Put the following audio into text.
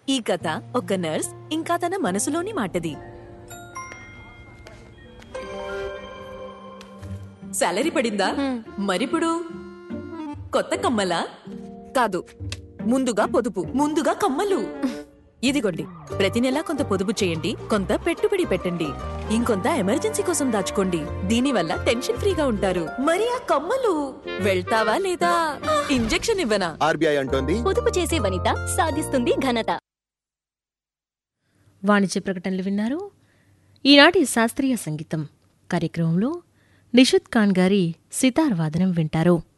ఈ కథ ఒక నర్స్ ఇంకా తన మనసులోని మాటది సాలరీ పడిందా మరిప్పుడు కొత్త కమ్మలా కాదు ముందుగా పొదుపు ముందుగా కమ్మలు ఇదిగోండి ప్రతి నెలా కొంత పొదుపు చేయండి కొంత పెట్టుబడి పెట్టండి ఇంకొంత ఎమర్జెన్సీ కోసం దాచుకోండి దీనివల్ల టెన్షన్ ఫ్రీగా ఉంటారు మరి ఆ కమ్మలు వెళ్తావా లేదా ఇంజెక్షన్ ఇవ్వనా ఆర్బీఐ అంటోంది పొదుపు చేసే వనిత సాధిస్తుంది ఘనత వాణిజ్య ప్రకటనలు విన్నారు ఈనాటి శాస్త్రీయ సంగీతం కార్యక్రమంలో నిషుత్ ఖాన్ గారి సితార్ వాదనం వింటారు